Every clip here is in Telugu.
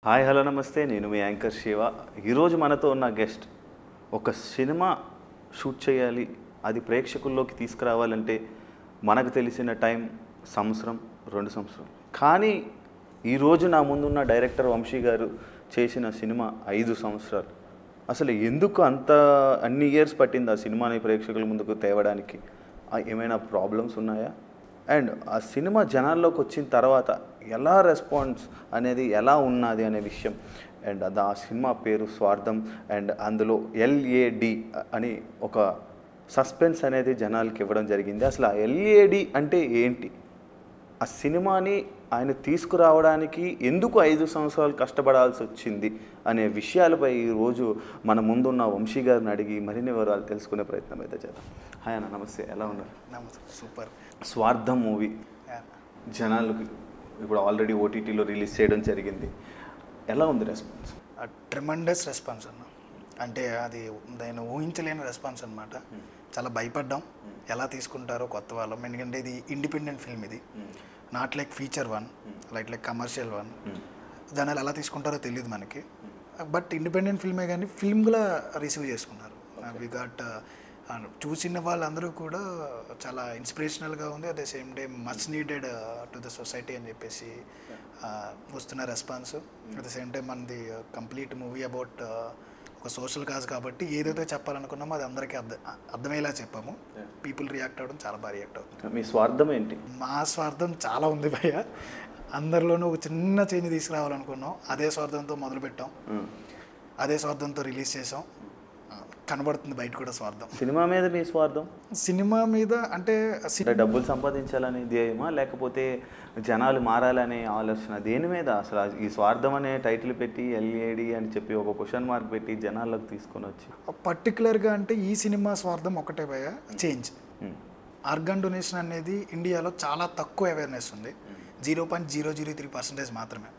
హాయ్ హలో నమస్తే నేను మీ యాంకర్ శివ ఈరోజు మనతో ఉన్న గెస్ట్ ఒక సినిమా షూట్ చేయాలి అది ప్రేక్షకుల్లోకి తీసుకురావాలంటే మనకు తెలిసిన టైం సంవత్సరం రెండు సంవత్సరం కానీ ఈరోజు నా ముందున్న డైరెక్టర్ వంశీ గారు చేసిన సినిమా ఐదు సంవత్సరాలు అసలు ఎందుకు అంత అన్ని ఇయర్స్ పట్టింది ఆ సినిమాని ప్రేక్షకుల ముందుకు తేవడానికి ఆ ఏమైనా ప్రాబ్లమ్స్ ఉన్నాయా అండ్ ఆ సినిమా జనాల్లోకి వచ్చిన తర్వాత ఎలా రెస్పాన్స్ అనేది ఎలా ఉన్నది అనే విషయం అండ్ అది ఆ సినిమా పేరు స్వార్థం అండ్ అందులో ఎల్ఏడి అని ఒక సస్పెన్స్ అనేది జనాలకి ఇవ్వడం జరిగింది అసలు ఆ ఎల్ఏడి అంటే ఏంటి ఆ సినిమాని ఆయన తీసుకురావడానికి ఎందుకు ఐదు సంవత్సరాలు కష్టపడాల్సి వచ్చింది అనే విషయాలపై ఈరోజు మన ముందున్న వంశీ గారిని అడిగి మరిన్ని వివరాలు తెలుసుకునే ప్రయత్నం అయితే చేద్దాం హాయ్ అన్న నమస్తే ఎలా ఉన్నారు నమస్తే సూపర్ స్వార్థం మూవీ జనాలకి ఇప్పుడు ఆల్రెడీ ఓటీటీలో రిలీజ్ చేయడం జరిగింది ఎలా ఉంది రెస్పాన్స్ ట్రిమండస్ రెస్పాన్స్ అన్న అంటే అది నేను ఊహించలేని రెస్పాన్స్ అనమాట చాలా భయపడ్డాం ఎలా తీసుకుంటారో కొత్త వాళ్ళం ఎందుకంటే ఇది ఇండిపెండెంట్ ఫిల్మ్ ఇది not like feature one like like commercial one జనాలు ఎలా తీసుకుంటారో తెలియదు మనకి బట్ ఇండిపెండెంట్ ఫిల్మే కానీ ఫిల్మ్గా రిసీవ్ చేసుకున్నారు వి గాట్ చూసిన వాళ్ళందరూ కూడా చాలా ఇన్స్పిరేషనల్గా ఉంది at the same time much needed to the society అని చెప్పేసి uh, వస్తున్న response at the same time మనది కంప్లీట్ మూవీ అబౌట్ ఒక సోషల్ కాజ్ కాబట్టి ఏదైతే చెప్పాలనుకున్నామో అది అందరికీ అర్థం అర్థమయ్యేలా చెప్పాము పీపుల్ రియాక్ట్ అవ్వడం చాలా బాగా రియాక్ట్ అవుతుంది మీ స్వార్థం ఏంటి మా స్వార్థం చాలా ఉంది భయ్య అందరిలోనూ ఒక చిన్న చేంజ్ తీసుకురావాలనుకున్నాం అదే స్వార్థంతో మొదలుపెట్టాం అదే స్వార్థంతో రిలీజ్ చేసాం కనబడుతుంది బయట కూడా స్వార్థం సినిమా మీద మీ స్వార్థం సినిమా మీద అంటే సి- అంటే డబ్బులు సంపాదించాలనే ధ్యేయమా లేకపోతే జనాలు మారాలనే ఆలోచన దేని మీద అసలు ఆ- ఈ స్వార్థం అనే టైటిల్ పెట్టి ఎల్ఏడి అని చెప్పి ఒక క్వశ్చన్ మార్క్ పెట్టి జనాల్లోకి తీసుకొని వచ్చి పర్టికులర్గా అంటే ఈ సినిమా స్వార్థం ఒకటే భయ చేంజ్ Hmm. ఆర్గన్ డొనేషన్ అనేది ఇండియాలో చాలా తక్కువ అవేర్నెస్ ఉంది zero point zero zero three percentage మాత్రమే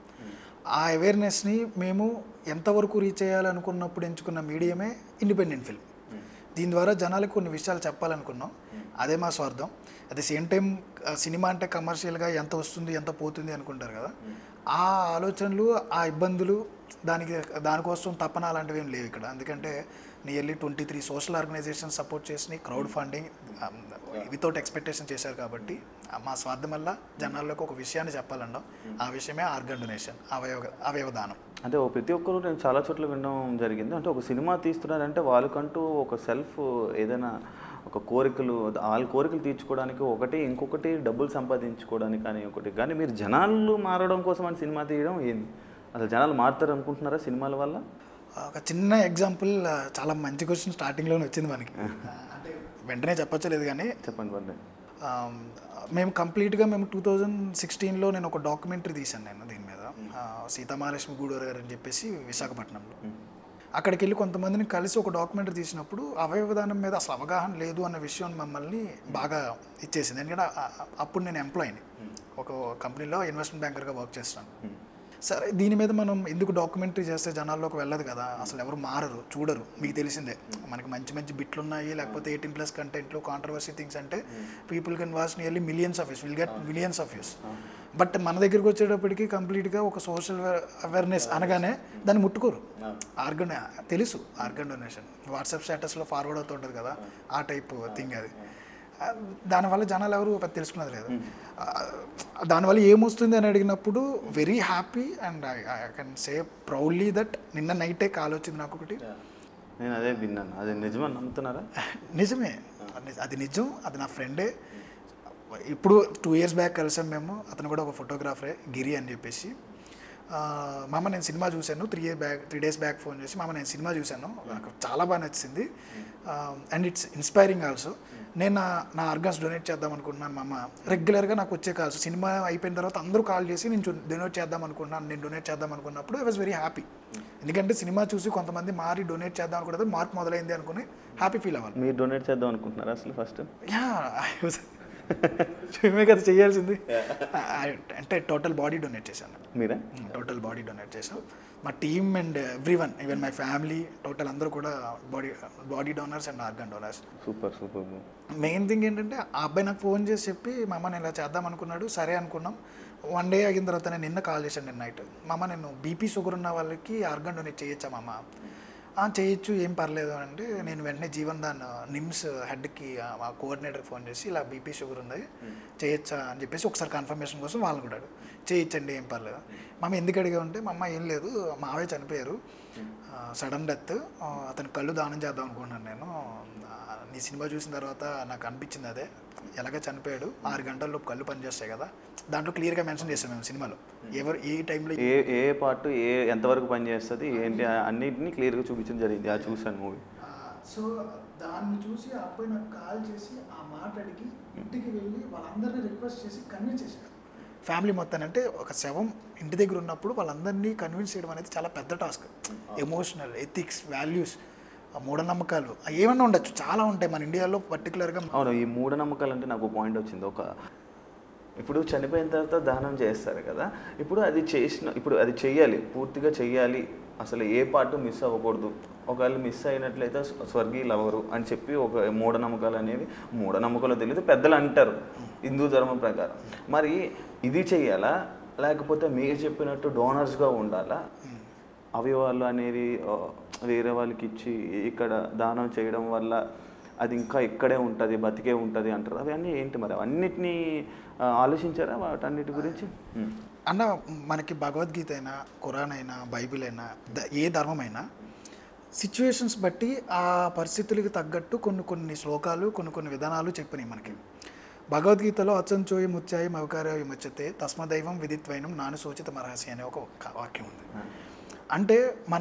ఆ అవేర్నెస్ని మేము ఎంతవరకు రీచ్ చేయాలనుకున్నప్పుడు ఎంచుకున్న మీడియమే ఇండిపెండెంట్ ఫిల్మ్ దీని ద్వారా జనాలకు కొన్ని విషయాలు చెప్పాలనుకున్నాం అదే మా స్వార్థం at the same time cinema అంటే కమర్షియల్గా ఎంత వస్తుంది ఎంత పోతుంది అనుకుంటారు కదా ఆ ఆలోచనలు ఆ ఇబ్బందులు దానికి దానికోసం తపన అలాంటివి ఏం లేవు ఇక్కడ ఎందుకంటే nearly twenty three social organisation support చేసి క్రౌడ్ ఫండింగ్ వితౌట్ ఎక్స్పెక్టేషన్ చేశారు కాబట్టి ఆ మా స్వార్థం వల్ల జనాల్లోకి ఒక విషయాన్ని చెప్పాలన్నాం ఆ విషయమే ఆర్గన్ డొనేషన్ అవయవ అవయవదానం అంటే ఓ ప్రతి ఒక్కరు నేను చాలా చోట్ల వినడం జరిగింది అంటే ఒక సినిమా తీస్తున్నారంటే వాళ్ళకంటూ ఒక సెల్ఫ్ ఏదైనా ఒక కోరికలు వాళ్ళ కోరికలు తీర్చుకోవడానికి ఒకటి ఇంకొకటి డబ్బులు సంపాదించుకోవడానికి కానీ ఒకటి కానీ మీరు జనాలు మారడం కోసం అని సినిమా తీయడం ఏంది అసలు జనాలు మారుతారు అనుకుంటున్నారా సినిమాల వల్ల ఒక చిన్న ఎగ్జాంపుల్ చాలా మంచి క్వశ్చన్ స్టార్టింగ్లోనే వచ్చింది మనకి అంటే వెంటనే చెప్పచ్చలేదు కానీ చెప్పండి పండి ఆమ్, మేము కంప్లీట్గా మేము టూ థౌజండ్ సిక్స్టీన్లో నేను ఒక డాక్యుమెంటరీ తీశాను నేను దీని మీద ఆ, సీతామహాలక్ష్మి గూడూరు గారు అని చెప్పేసి విశాఖపట్నంలో అక్కడికి వెళ్ళి కొంతమందిని కలిసి ఒక డాక్యుమెంటరీ తీసినప్పుడు అవయవదానం మీద అసలు అవగాహన లేదు అన్న విషయం మమ్మల్ని బాగా ఇచ్చేసింది ఎందుకంటే ఆ- ఆ- అప్పుడు నేను ఎంప్లాయీని ఒక కంపెనీలో ఇన్వెస్ట్మెంట్ బ్యాంకర్గా వర్క్ చేస్తాను సరే దీని మీద మనం ఎందుకు డాక్యుమెంటరీ చేస్తే జనాల్లోకి వెళ్ళదు కదా అసలు ఎవరు మారరు చూడరు మీకు తెలిసిందే మనకి మంచి మంచి బిట్లు ఉన్నాయి లేకపోతే ఎయిటీన్ ప్లస్ కంటెంట్లు కాంట్రవర్సీ థింగ్స్ అంటే people can watch nearly millions of views will get millions of views but మన దగ్గరికి వచ్చేటప్పటికి కంప్లీట్గా ఒక సోషల్ అవేర్నెస్ అనగానే దాన్ని ముట్టుకోరు ఆర్గన్ తెలుసు ఆర్గన్ డొనేషన్ వాట్సాప్ స్టేటస్లో ఫార్వర్డ్ అవుతుంటుంది కదా ఆ టైప్ థింగ్ అది ఆ, దానివల్ల జనాలు ఎవరు పెద్ద తెలుసుకున్నది లేదు ఆ, దానివల్ల ఏమొస్తుంది అని అడిగినప్పుడు very happy and I can say proudly that నిన్న నైటే కాల్ వచ్చింది నాకు ఒకటి నేను అదే విన్నాను అది నిజమని నమ్ముతున్నారా నిజమే అది- అది నిజం అది నా ఫ్రెండే ఇప్పుడు టూ ఇయర్స్ బ్యాక్ కలిసాం మేము అతను కూడా ఒక ఫోటోగ్రాఫరే గిరి అని చెప్పేసి ఆ, మామ నేను సినిమా చూశాను three year back three days back phone చేసి మామ నేను సినిమా చూశాను నాకు చాలా బాగా నచ్చింది అండ్ ఇట్స్ ఇన్స్పైరింగ్ ఆల్సో నేను నా నా ఆర్గన్స్ డొనేట్ చేద్దాం అనుకుంటున్నాను మామ రెగ్యులర్గా నాకు వచ్చే కాల్స్ సినిమా అయిపోయిన తర్వాత అందరూ కాల్ చేసి నేను డొనేట్ చేద్దాం అనుకుంటున్నాను నేను డొనేట్ చేద్దాం అనుకున్నప్పుడు ఐ వాజ్ వెరీ హ్యాపీ ఎందుకంటే సినిమా చూసి కొంతమంది మారి డొనేట్ చేద్దాం అనుకున్నది మార్పు మొదలైంది అనుకుని హ్యాపీ ఫీల్ అవ్వాలి మీరు డొనేట్ చేద్దాం అనుకుంటున్నారా అసలు ఫస్ట్ యా మేమే కదా చేయాల్సింది ఆ, అంటే టోటల్ బాడీ డొనేట్ చేశాను మీరా టోటల్ బాడీ డొనేట్ చేసాం మా team and every one even my family total అందరూ కూడా body body donors and organ donors super super main thing ఏంటంటే ఆ అబ్బాయి నాకు ఫోన్ చేసి చెప్పి మా అమ్మ నేను ఇలా చేద్దాం అనుకున్నాడు సరే అనుకున్నాం వన్ డే అయిన తర్వాత నేను నిన్న కాల్ చేశాను నేను నైట్ మా అమ్మ నేను బీపీ షుగర్ ఉన్న వాళ్ళకి ఆర్గన్ డొనేట్ చేయొచ్చా మా అమ్మ "ఆ, చేయొచ్చు ఏం పర్లేదు అంటే నేను వెంటనే జీవన్ దాన్ నిమ్స్ హెడ్కి మా కోఆర్డినేటర్ ఫోన్ చేసి ఇలా బీపీ షుగర్ ఉంది చేయొచ్చా అని చెప్పేసి ఒకసారి కన్ఫర్మేషన్ కోసం వాళ్ళని కూడా అడుగు. చేయొచ్చండి ఏం పర్లేదు మా అమ్మ ఎందుకు అడిగా ఉంటే మా అమ్మ ఏం లేదు మా ఆవిడ చనిపోయారు సడన్ డెత్ అతని కళ్ళు దానం చేద్దాం అనుకున్నాను నేను ఆ, నీ సినిమా చూసిన తర్వాత నాకు అనిపించింది అదే ఎలాగ చనిపోయాడు ఆరు గంటల్లో కళ్ళు పనిచేస్తాయి కదా దాంట్లో క్లియర్గా మెన్షన్ చేస్తాం మేము సినిమాలో ఎవరు ఏ టైంలో ఏ ఏ పార్ట్ ఏ ఎంతవరకు పనిచేస్తుంది ఏంటి అన్నిటిని క్లియర్గా చూపించడం జరిగింది అది చూశాను మూవీ సో దాన్ని చూసి ఆ అబ్బాయి నాకు కాల్ చేసి ఆ మాట అడిగి ఇంటికి వెళ్ళి వాళ్ళందరినీ రిక్వెస్ట్ చేసి కన్విన్స్ చేశాడు ఫ్యామిలీ మొత్తాన్ని అంటే ఒక శవం ఇంటి దగ్గర ఉన్నప్పుడు వాళ్ళందరినీ కన్విన్స్ చేయడం అనేది చాలా పెద్ద టాస్క్ ఎమోషనల్ ఎథిక్స్ వాల్యూస్ మూఢనమ్మకాలు ఏమన్నా ఉండొచ్చు చాలా ఉంటాయి మన ఇండియాలో పర్టికులర్గా అవును ఈ మూఢనమ్మకాలు అంటే నాకు పాయింట్ వచ్చింది ఒక ఇప్పుడు చనిపోయిన తర్వాత దానం చేస్తారు కదా ఇప్పుడు అది చేసిన ఇప్పుడు అది చెయ్యాలి పూర్తిగా చెయ్యాలి అసలు ఏ పార్ట్ మిస్ అవ్వకూడదు ఒకవేళ మిస్ అయినట్లయితే స్వ- స్వర్గీయులు అవ్వరు అని చెప్పి ఒక మూఢనమ్మకాలు అనేవి మూఢనమ్మకాలు తెలియదు పెద్దలు అంటారు హిందూ ధర్మం ప్రకారం మరి ఇది చెయ్యాలా లేకపోతే మీరు చెప్పినట్టు డోనర్స్గా ఉండాలా అవయవాలు అనేది ఆ, వేరే వాళ్ళకి ఇచ్చి ఇక్కడ దానం చేయడం వల్ల అది ఇంకా ఇక్కడే ఉంటుంది బతికే ఉంటుంది అంటారు అవన్నీ ఏంటి మరి అవన్నిటినీ ఆ, ఆలోచించారా వాటన్నిటి గురించి ఉమ్. అన్న మనకి భగవద్గీత అయినా ఖురాన్ అయినా బైబిల్ అయినా ద- ఏ ధర్మమైనా సిచ్యువేషన్స్ బట్టి ఆ పరిస్థితులకి తగ్గట్టు కొన్ని కొన్ని శ్లోకాలు కొన్ని కొన్ని విధానాలు చెప్పినాయి మనకి భగవద్గీతలో అచ్చంచోయి ముత్యాయి మవకార్య ముచ్చతే తస్మదైవం విదిత్వైనం నాను సూచిత మరహసి అనే ఒక క- వాక్యం ఉంది అంటే మన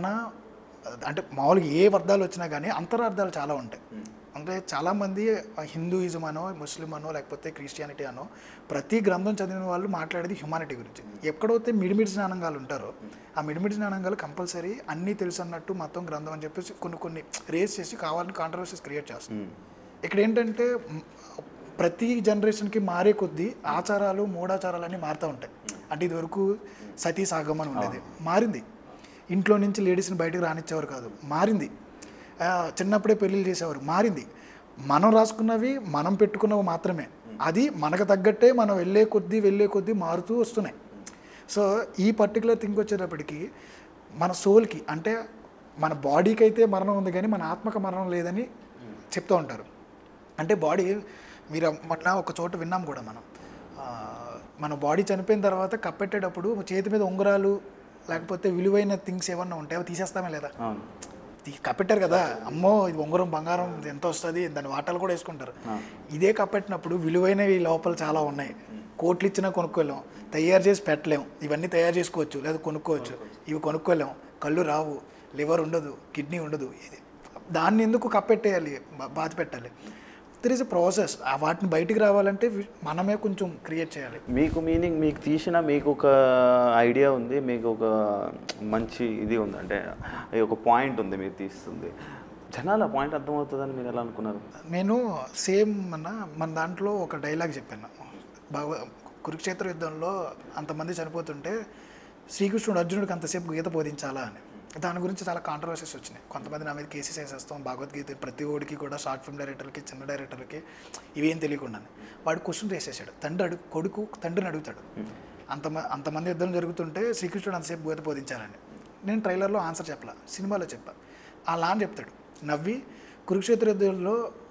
అంటే మామూలుగా ఏ వర్గాలు వచ్చినా కానీ అంతరార్థాలు చాలా ఉంటాయి అంటే చాలామంది హిందూయిజం అనో ముస్లిం అనో లేకపోతే క్రిస్టియానిటీ అనో ప్రతి గ్రంథం చదివిన వాళ్ళు మాట్లాడేది హ్యుమానిటీ గురించి ఎక్కడైతే మిడిమిడి జ్ఞానంగాలు ఉంటారో ఆ మిడిమిడి జ్ఞానంగాలు కంపల్సరీ అన్నీ తెలుసు అన్నట్టు మొత్తం గ్రంథం అని చెప్పేసి కొన్ని కొన్ని రేస్ చేసి కావాలని కాంట్రవర్సీస్ క్రియేట్ చేస్తారు ఉమ్. ఇక్కడ ఏంటంటే మ్, ప్రతి జనరేషన్కి మారే కొద్దీ ఆచారాలు మూఢాచారాలు అన్నీ మారుతూ ఉంటాయి అంటే ఇదివరకు సతీ సాగమని ఉండేది మారింది ఇంట్లో నుంచి లేడీస్ని బయటకు రానిచ్చేవారు కాదు మారింది ఆ, చిన్నప్పుడే పెళ్ళిళ్ళు చేసేవారు మారింది మనం రాసుకున్నవి మనం పెట్టుకున్నవి మాత్రమే అది మనకు తగ్గట్టే మనం వెళ్ళే కొద్దీ వెళ్ళే కొద్దీ మారుతూ వస్తున్నాయి సో ఈ పర్టికులర్ థింగ్ వచ్చేటప్పటికి మన సోల్కి అంటే మన బాడీకి అయితే మరణం ఉంది కానీ మన ఆత్మక మరణం లేదని చెప్తూ ఉంటారు అంటే బాడీ మీరు మొన్న ఒక చోట విన్నాం కూడా మనం ఆ, మన బాడీ చనిపోయిన తర్వాత కప్పెట్టేటప్పుడు చేతి మీద ఉంగరాలు లేకపోతే విలువైన థింగ్స్ ఏమన్నా ఉంటే అవి తీసేస్తామే లేదా అవును తీ- కప్పెట్టారు కదా అమ్మో ఇది ఉంగరం బంగారం ఇది ఎంత వస్తుంది దాని వాటాలు కూడా వేసుకుంటారు ఇదే కప్పెట్టినప్పుడు విలువైనవి లోపల చాలా ఉన్నాయి కోట్లు ఇచ్చినా కొనుక్కోలేం తయారు చేసి పెట్టలేం ఇవన్నీ తయారు చేసుకోవచ్చు లేదా కొనుక్కోవచ్చు ఇవి కొనుక్కోలేం కళ్ళు రావు లివర్ ఉండదు కిడ్నీ ఉండదు ఇది దాన్ని ఎందుకు కప్పెట్టేయాలి బా- బాధ పెట్టాలి దర్ ఇస్ ఎ ప్రాసెస్ వాటిని బయటికి రావాలంటే వి- మనమే కొంచెం క్రియేట్ చేయాలి మీకు మీనింగ్ మీకు తీసిన మీకు ఒక ఐడియా ఉంది మీకు ఒక మంచి ఇది ఉంది అంటే ఈ ఒక పాయింట్ ఉంది మీరు తీస్తుంది జనాల పాయింట్ అర్థమవుతుందని మీరు ఎలా అనుకున్నారు నేను సేమ్ మన మన దాంట్లో ఒక డైలాగ్ చెప్పాను భగవ కురుక్షేత్ర యుద్ధంలో అంతమంది చనిపోతుంటే శ్రీకృష్ణుడు అర్జునుడికి అంతసేపు గీత బోధించాలా అని దాని గురించి చాలా కాంట్రవర్సీస్ వచ్చినాయి కొంతమంది నా మీద కేసెస్ వేసేస్తాం భగవద్గీత ప్రతి ఓడికి కూడా షార్ట్ ఫిల్మ్ డైరెక్టర్లకి చిన్న డైరెక్టర్లకి ఇవేం తెలియకుండా వాడు క్వశ్చన్ వేసేసాడు తండ్రి అడుగు కొడుకు తండ్రిని అడుగుతాడు అంత అంతమంది యుద్ధం జరుగుతుంటే శ్రీకృష్ణుడు అంతసేపు గీత బోధించాలని నేను ట్రైలర్లో ఆన్సర్ చెప్పలా సినిమాలో చెప్పా అలా అని చెప్తాడు నవ్వి కురుక్షేత్ర యుద్ధంలో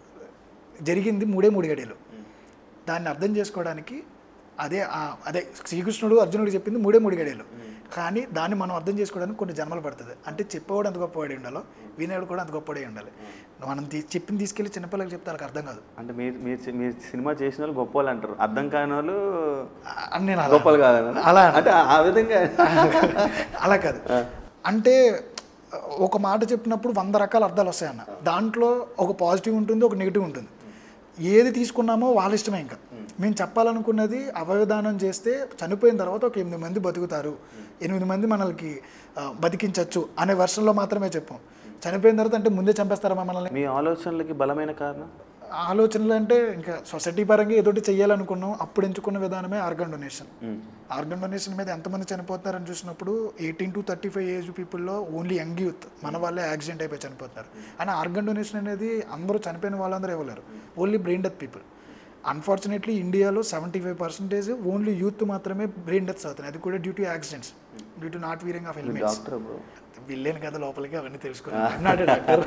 జరిగింది మూడే మూడు గడియలు దాన్ని అర్థం చేసుకోవడానికి అదే ఆ- అదే శ్రీకృష్ణుడు అర్జునుడు చెప్పింది మూడే మూడు గడియలు కానీ దాన్ని మనం అర్థం చేసుకోవడానికి కొన్ని జన్మలు పడుతుంది అంటే చెప్పేవాడు అంత గొప్పవాడి ఉండాలో వినేవాడు కూడా అంత గొప్పవాడే ఉండాలి మనం తీ- చెప్పింది తీసుకెళ్ళి చిన్నపిల్లలకి చెప్తే వాళ్ళకి అర్థం కాదు అంటే మీరు మీరు చి- మీరు సినిమా చేసిన వాళ్ళు గొప్ప వాళ్ళు అంటారు అర్థం కాని వాళ్ళు ఆ- అని నేను అలా గొప్పలు కాదన్నారు అలా అంటే ఆ విధంగా అలా కాదు అంటే ఒక మాట చెప్పినప్పుడు వంద రకాల అర్థాలు వస్తాయన్న దాంట్లో ఒక పాజిటివ్ ఉంటుంది ఒక నెగిటివ్ ఉంటుంది ఏది తీసుకున్నామో వాళ్ళ ఇష్టమే ఇంకా మేము చెప్పాలనుకున్నది అవయవదానం చేస్తే చనిపోయిన తర్వాత ఒక ఎనిమిది మంది బతుకుతారు ఎనిమిది మంది మనల్కి ఆ, బతికించవచ్చు అనే వర్షంలో మాత్రమే చెప్పాం చనిపోయిన తర్వాత అంటే ముందే చంపేస్తారా మనల్ని మీ ఆలోచనలకి బలమైన కారణం ఆలోచనలు అంటే ఇంకా సొసైటీ పరంగా ఏదోటి చెయ్యాలనుకున్నాం అప్పుడు ఎంచుకున్న విధానమే ఆర్గన్ డొనేషన్ మ్మ్. ఆర్గన్ డొనేషన్ మీద ఎంతమంది చనిపోతున్నారని చూసినప్పుడు eighteen to thirty five age పీపుల్లో ఓన్లీ యంగ్ యూత్ మన వాళ్ళే యాక్సిడెంట్ అయిపోయి చనిపోతున్నారు అని ఆర్గన్ డొనేషన్ అనేది అందరూ చనిపోయిన వాళ్ళందరూ ఇవ్వలేరు only brain death people unfortunately ఇండియాలో seventy five percentage only youth మాత్రమే బ్రెయిన్ డెత్స్ అవుతున్నాయి అది కూడా due to accidents due to not wearing of helmets doctor bro వెళ్ళాను కదా లోపలికి అవన్నీ తెలుసుకున్నాను డాక్టర్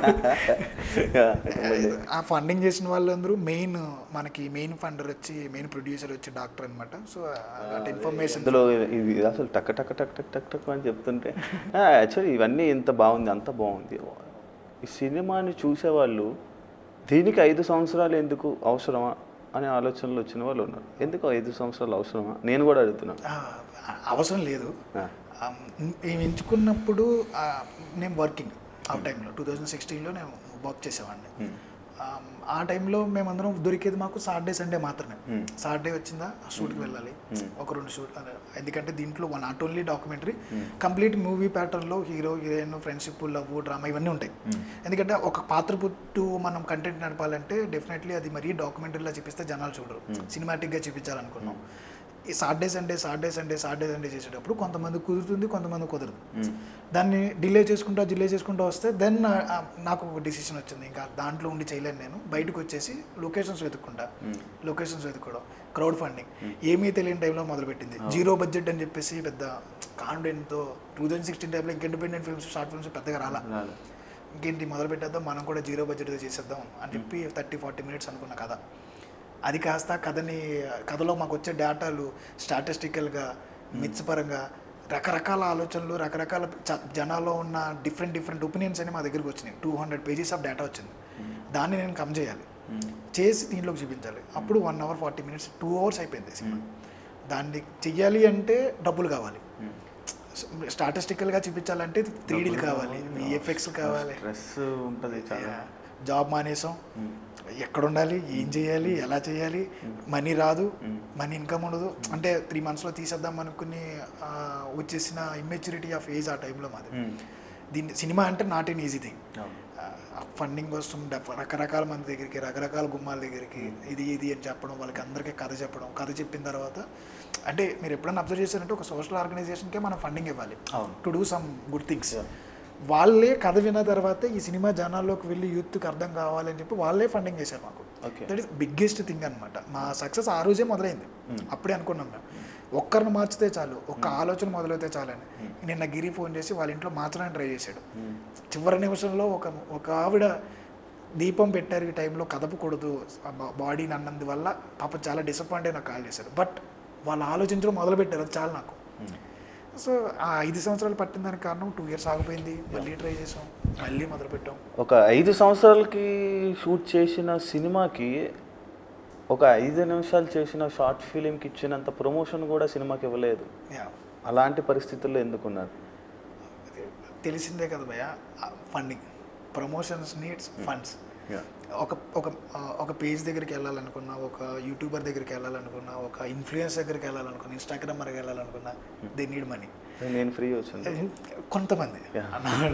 ఆ ఫండింగ్ చేసిన వాళ్ళందరూ మెయిన్ మనకి మెయిన్ ఫండర్ వచ్చి మెయిన్ ప్రొడ్యూసర్ వచ్చి డాక్టర్ అనమాట సో అటు ఇన్ఫర్మేషన్ ఇందులో ఇది అసలు టక్ టక్ టక్ టక్ టక్ టక్ అని చెప్తుంటే యాక్చువల్లీ ఇవన్నీ ఎంత బాగుంది అంత బాగుంది ఈ సినిమాని చూసేవాళ్ళు దీనికి ఐదు సంవత్సరాలు ఎందుకు అవసరమా అనే ఆలోచనలు వచ్చిన వాళ్ళు ఉన్నారు ఎందుకు ఐదు సంవత్సరాలు అవసరమా నేను కూడా అడుగుతున్నాను అవసరం లేదు ఆ. ఆ, మేము ఎంచుకున్నప్పుడు ఆ, నేను వర్కింగ్ ఆ టైంలో టూ థౌజండ్ సిక్స్టీన్లో నేను వర్క్ చేసేవాడిని ఆ, ఆ టైంలో మేమందరం దొరికేది మాకు సాటర్డే సండే మాత్రమే సాటర్డే వచ్చిందా షూట్కి వెళ్ళాలి ఒక రెండు షూట్ ఎందుకంటే దీంట్లో one not only documentary complete movie ప్యాటర్న్లో hero heroine friendship love drama ఇవన్నీ ఉంటాయి ఎందుకంటే ఒక పాత్ర పుట్టు మనం కంటెంట్ నడపాలంటే డెఫినెట్లీ అది మరీ డాక్యుమెంటరీలో చూపిస్తే జనాలు చూడరు సినిమాటిక్గా చూపించాలనుకున్నాం ఈ Saturday Sunday Saturday Sunday Saturday Sunday చేసేటప్పుడు కొంతమంది కుదురుతుంది కొంతమంది కుదరదు దాన్ని డిలే చేసుకుంటా డిలే చేసుకుంటూ వస్తే దెన్ నాకు ఒక డిసిషన్ వచ్చింది ఇంకా దాంట్లో ఉండి చేయలేను నేను బయటకు వచ్చేసి లొకేషన్స్ వెతుక్కుంటా లొకేషన్స్ వెతుక్కోవడం క్రౌడ్ ఫండింగ్ ఏమీ తెలియని టైంలో మొదలుపెట్టింది జీరో బడ్జెట్ అని చెప్పేసి పెద్ద కాన్ఫిడెంట్తో టూ థౌజండ్ సిక్స్టీన్ టైంలో ఇంక ఇండిపెండెంట్ ఫిల్మ్స్ షార్ట్ ఫిల్మ్స్ పెద్దగా రాలా రాలే. ఇంకేంటి మొదలు పెట్టేద్దాం మనం కూడా జీరో బడ్జెట్తో చేసేద్దాం అని చెప్పి థర్టీ ఫార్టీ మినిట్స్ అనుకున్న కథ అది కాస్త కథని కథలో మాకు వచ్చే డేటాలు స్టాటిస్టికల్గా మిత్స్ పరంగా రకరకాల ఆలోచనలు రకరకాల చ- జనాల్లో ఉన్న డిఫరెంట్ డిఫరెంట్ ఒపీనియన్స్ అని మా దగ్గరికి వచ్చినాయి two hundred pages of data వచ్చింది దాన్ని నేను కమ్ చేయాలి చేసి దీంట్లోకి చూపించాలి అప్పుడు one hour forty minutes two hours అయిపోయింది సినిమా దాన్ని చెయ్యాలి అంటే డబ్బులు కావాలి స్టాటిస్టికల్గా చూపించాలంటే త్రీ డీలు కావాలి విఎఫ్ఎక్స్ కావాలి స్ట్రెస్ ఉంటుంది చాలా జాబ్ మానేసాం ఎక్కడ ఉండాలి ఏం చేయాలి ఎలా చేయాలి మనీ రాదు మనీ ఇన్కమ్ ఉండదు అంటే త్రీ మంత్స్లో తీసేద్దాం అనుకుని ఆ, వచ్చేసిన ఇమ్మెచ్యూరిటీ ఆఫ్ ఏజ్ ఆ టైంలో మాది మ్మ్. దీన్ని సినిమా అంటే నాట్ ఎన్ ఈజీ థింగ్ అవును. ఫండింగ్ వస్తుంది డెఫ్- రకరకాల మంది దగ్గరికి రకరకాల గుమ్మాల దగ్గరికి ఇది ఇది అని చెప్పడం వాళ్ళకి అందరికీ కథ చెప్పడం కథ చెప్పిన తర్వాత అంటే మీరు ఎప్పుడైనా అబ్జర్వ్ చేశారంటే ఒక సోషల్ ఆర్గనైజేషన్కే మనం ఫండింగ్ ఇవ్వాలి అవును. To do some good things Yeah. వాళ్ళే కథ విన్న తర్వాత ఈ సినిమా జనాల్లోకి వెళ్ళి యూత్కి అర్థం కావాలని చెప్పి వాళ్ళే ఫండింగ్ చేశారు మాకు Okay. That is biggest thing అనమాట మా సక్సెస్ ఆ రోజే మొదలైంది అప్పుడే అనుకున్నాం మేము ఒక్కరిని మార్చితే చాలు ఒక్క ఆలోచన మొదలైతే చాలని నిన్న గిరి ఫోన్ చేసి వాళ్ళ ఇంట్లో మార్చడానికి ట్రై చేశాడు మ్మ్. చివరి నిమిషంలో ఒక ఒక ఆవిడ దీపం పెట్టారు ఈ టైంలో కదపకూడదు బాడీని అన్నందు వల్ల పాప చాలా డిసప్పాయింట్ అయి నాకు కాల్ చేశారు బట్ వాళ్ళు ఆలోచించడం మొదలు పెట్టారు అది చాలు నాకు సో ఆ ఐదు సంవత్సరాలు పట్టిన దానికి కారణం టూ ఇయర్స్ ఆగిపోయింది మళ్ళీ ట్రై చేసాం మళ్ళీ మొదలు పెట్టాం ఒక ఐదు సంవత్సరాలకి షూట్ చేసిన సినిమాకి ఒక ఐదు నిమిషాలు చేసిన షార్ట్ ఫిలింకి ఇచ్చినంత ప్రమోషన్ కూడా సినిమాకి ఇవ్వలేదు యా అలాంటి పరిస్థితుల్లో ఎందుకున్నారు తెలిసిందే కదా భయ ఫండింగ్ ప్రమోషన్స్ నీడ్స్ ఫండ్స్ ఒక ఒక ఆ, ఒక పేజ్ దగ్గరికి వెళ్ళాలనుకున్నా ఒక యూట్యూబర్ దగ్గరికి వెళ్ళాలనుకున్నా ఒక ఇన్ఫ్లుయెన్స్ దగ్గరికి వెళ్ళాలనుకున్నా ఇన్స్టాగ్రామర్కి వెళ్ళాలనుకున్నా దే నీడ్ మనీ నేను ఫ్రీ వచ్చింది కొంతమంది Yeah. అన్నాడు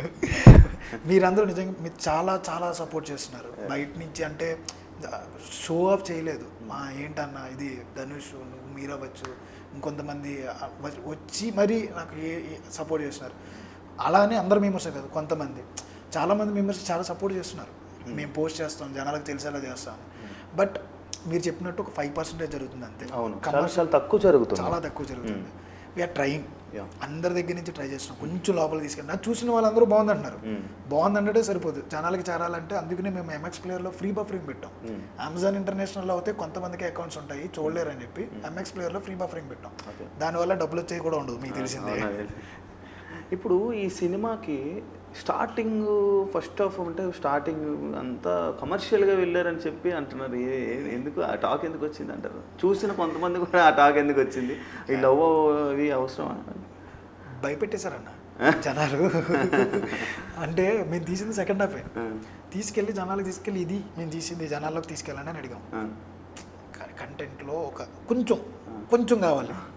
మీరందరూ నిజంగా మీరు చాలా చాలా సపోర్ట్ చేస్తున్నారు బయట నుంచి అంటే షో ఆఫ్ చేయలేదు మా ఏంటన్నా ఇది ధనుష్ నువ్వు మీరవచ్చు ఇంకొంతమంది వ- వచ్చి మరీ నాకు ఏ సపోర్ట్ చేస్తున్నారు అలానే అందరు మెంబర్సే కాదు కొంతమంది చాలామంది మెంబర్స్ చాలా సపోర్ట్ చేస్తున్నారు మేము పోస్ట్ చేస్తాం జనాలకు తెలిసేలా చేస్తాం బట్ మీరు చెప్పినట్టు ఒక ఫైవ్ పర్సెంటేజ్ జరుగుతుంది అంతే అవును చాలా Commercial చాలా తక్కువ జరుగుతుంది చాలా తక్కువ జరుగుతుంది వీఆర్ ట్రయింగ్ Yeah. అందరి దగ్గర నుంచి ట్రై చేస్తున్నాం కొంచెం లోపల తీసుకెళ్ళి నాకు చూసిన వాళ్ళందరూ బాగుంది అంటున్నారు Mm. బాగుంది అంటే సరిపోదు జనాలకి చేరాలంటే అందుకనే మేము ఎంఎక్స్ ప్లేయర్లో ఫ్రీ బఫరింగ్ పెట్టాం Mm. అమెజాన్ ఇంటర్నేషనల్లో అయితే కొంతమందికి అకౌంట్స్ ఉంటాయి చూడలేరు అని చెప్పి ఎంఎక్స్ ప్లేయర్లో ఫ్రీ బఫరింగ్ పెట్టాం Okay. దానివల్ల డబ్బులు వచ్చేవి కూడా ఉండదు మీకు తెలిసిందే అవునా, తెలుసు. ఇప్పుడు ఈ సినిమాకి స్టార్టింగ్ ఫస్ట్ ఆఫ్ అంటే స్టార్టింగ్ అంతా కమర్షియల్గా వెళ్ళారని చెప్పి అంటున్నారు ఏ- ఏ- ఎందుకు ఆ టాక్ ఎందుకు వచ్చింది అంటారు చూసిన కొంతమంది కూడా ఆ టాక్ ఎందుకు వచ్చింది ఈ లవ్ అవి అవసరం భయపెట్టేశారన్న జనాలు అంటే మేము తీసింది సెకండ్ హాఫే తీసుకెళ్ళి జనాలకు తీసుకెళ్ళి ఇది మేము తీసింది జనాల్లోకి తీసుకెళ్ళండి అని అడిగాం కంటెంట్లో ఒక కొంచెం కొంచెం కావాలి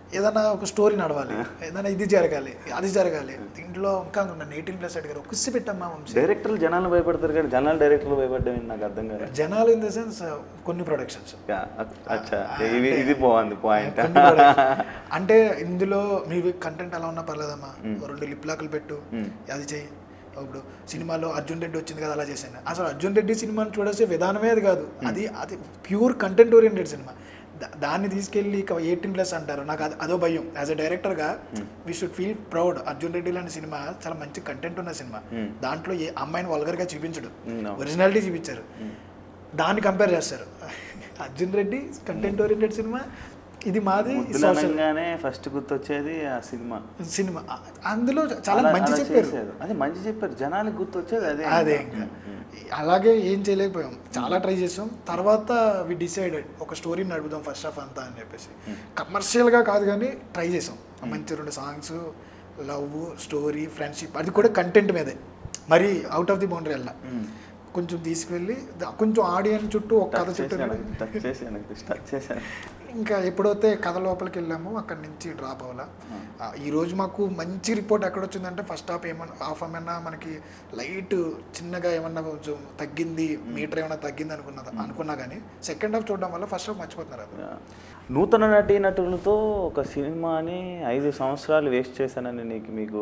ఏదైనా ఒక స్టోరీ నడవాలి ఏదైనా ఇది జరగాలి అది జరగాలి దీంట్లో ఇంకా నన్ను ఎయిటీన్ ప్లస్ అడిగారు కుస్సి పెట్టమ్మా వంశీ డైరెక్టర్లు జనాలు భయపడతారు కానీ జనాలు డైరెక్టర్లు భయపడ్డం నాకు అర్థం కాదు జనాలు ఇన్ ద సెన్స్ కొన్ని ప్రొడక్షన్స్ యా, అ- అచ్చా ఇది ఇది బాగుంది పాయింట్ కొన్ని productions. అంటే ఇందులో మీ కంటెంట్ ఎలా ఉన్నా పర్లేదమ్మా రెండు లిప్ లాక్లు పెట్టు అది చెయ్యి ఇప్పుడు సినిమాలో అర్జున్ రెడ్డి వచ్చింది కదా అలా చేశాను అసలు అర్జున్ రెడ్డి సినిమాని చూడాల్సే విధానమే అది కాదు అది అది ప్యూర్ కంటెంట్ ఓరియంటెడ్ సినిమా దా- దాన్ని తీసుకెళ్ళి ఇక ఎయిటీన్ ప్లస్ అంటారు నాకు అది అదో భయం యాజ్ అ డైరెక్టర్గా we should feel proud Arjun Reddy లాంటి సినిమా చాలా మంచి కంటెంట్ ఉన్న సినిమా దాంట్లో ఏ అమ్మాయిని వల్గర్గా చూపించడు Mm, no. ఒరిజినాలిటీ చూపించారు దాన్ని కంపేర్ చేస్తారు Arjun Reddy content oriented cinema ఇది మాది సోషల్ ముద్దులనంగానే ఫస్ట్ గుర్తొచ్చేది ఆ సినిమా సినిమా అ- అందులో చాలా అలా- మంచి అలా చెప్పారు చేశారు. అదే మంచి చెప్పారు జనాలకు గుర్తొచ్చేది అదే అదే ఇంకా అలాగే ఏం చేయలేకపోయాం చాలా ట్రై చేసాం తర్వాత వి డిసైడెడ్ ఒక స్టోరీ నడుపుదాం ఫస్ట్ హాఫ్ అంతా అని చెప్పేసి కమర్షియల్గా కాదు కానీ ట్రై చేసాం మంచి రెండు సాంగ్స్ లవ్ స్టోరీ ఫ్రెండ్షిప్ అది కూడా కంటెంట్ మీదే మరి అవుట్ ఆఫ్ ది బౌండరీ వెళ్ళా కొంచెం తీసుకువెళ్ళి ద- కొంచెం ఆడియన్స్ చుట్టూ ఒక కథ చుట్టూ చేశాను టచ్ చేశాను టచ్ చేశాను ఇంకా ఎప్పుడైతే కథ లోపలికి వెళ్ళామో అక్కడి నుంచి డ్రాప్ అవ్వాలా ఆ, ఈ రోజు మాకు మంచి రిపోర్ట్ ఎక్కడ వచ్చిందంటే ఫస్ట్ హాఫ్ ఏమన్నా హాఫ్ ఏమన్నా మనకి లైట్ చిన్నగా ఏమన్నా కొంచెం తగ్గింది మీటర్ ఏమన్నా తగ్గింది అనుకున్నా అనుకున్నా కానీ సెకండ్ హాఫ్ చూడడం వల్ల ఫస్ట్ హాఫ్ మర్చిపోతున్నారు అది యా. నూతన నటీ నటులతో ఒక సినిమాని ఐదు సంవత్సరాలు వేస్ట్ చేశానని నీకు మీకు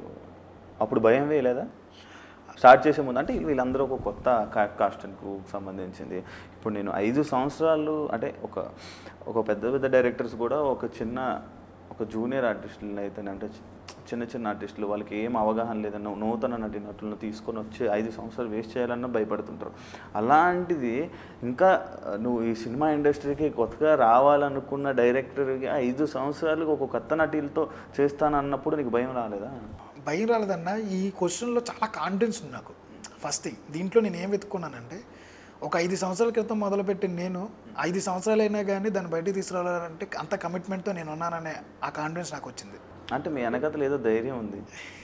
అప్పుడు భయం వేయలేదా స్టార్ట్ చేసే ముందు అంటే వీళ్ళందరూ ఒక కొత్త కాస్ట్ అండ్ క్రూకి సంబంధించింది ఇప్పుడు నేను ఐదు సంవత్సరాలు అంటే ఒక ఒక పెద్ద పెద్ద డైరెక్టర్స్ కూడా ఒక చిన్న ఒక జూనియర్ ఆర్టిస్టులను అయితే అంటే చి- చిన్న చిన్న ఆర్టిస్టులు వాళ్ళకి ఏం అవగాహన లేదన్న నూతన నటి నటులను తీసుకొని వచ్చి ఐదు సంవత్సరాలు వేస్ట్ చేయాలన్నా భయపడుతుంటారు అలాంటిది ఇంకా ఆ, నువ్వు ఈ సినిమా ఇండస్ట్రీకి కొత్తగా రావాలనుకున్న డైరెక్టర్కి ఐదు సంవత్సరాలు ఒక కొత్త నటీలతో చేస్తానన్నప్పుడు నీకు భయం రాలేదా భయం రాలేదన్న ఈ క్వశ్చన్లో చాలా కాన్ఫిడెన్స్ ఉంది నాకు ఫస్ట్ థింగ్ దీంట్లో నేను ఏం వెతుక్కున్నానంటే ఒక ఐదు సంవత్సరాల క్రితం మొదలుపెట్టిన నేను ఐదు సంవత్సరాలు అయినా కానీ దాన్ని బయటికి తీసుకురావాలంటే అంత కమిట్మెంట్తో నేను ఉన్నాననే ఆ కాన్ఫిడెన్స్ నాకు వచ్చింది అంటే మీ వెనకతలు ఏదో ధైర్యం ఉంది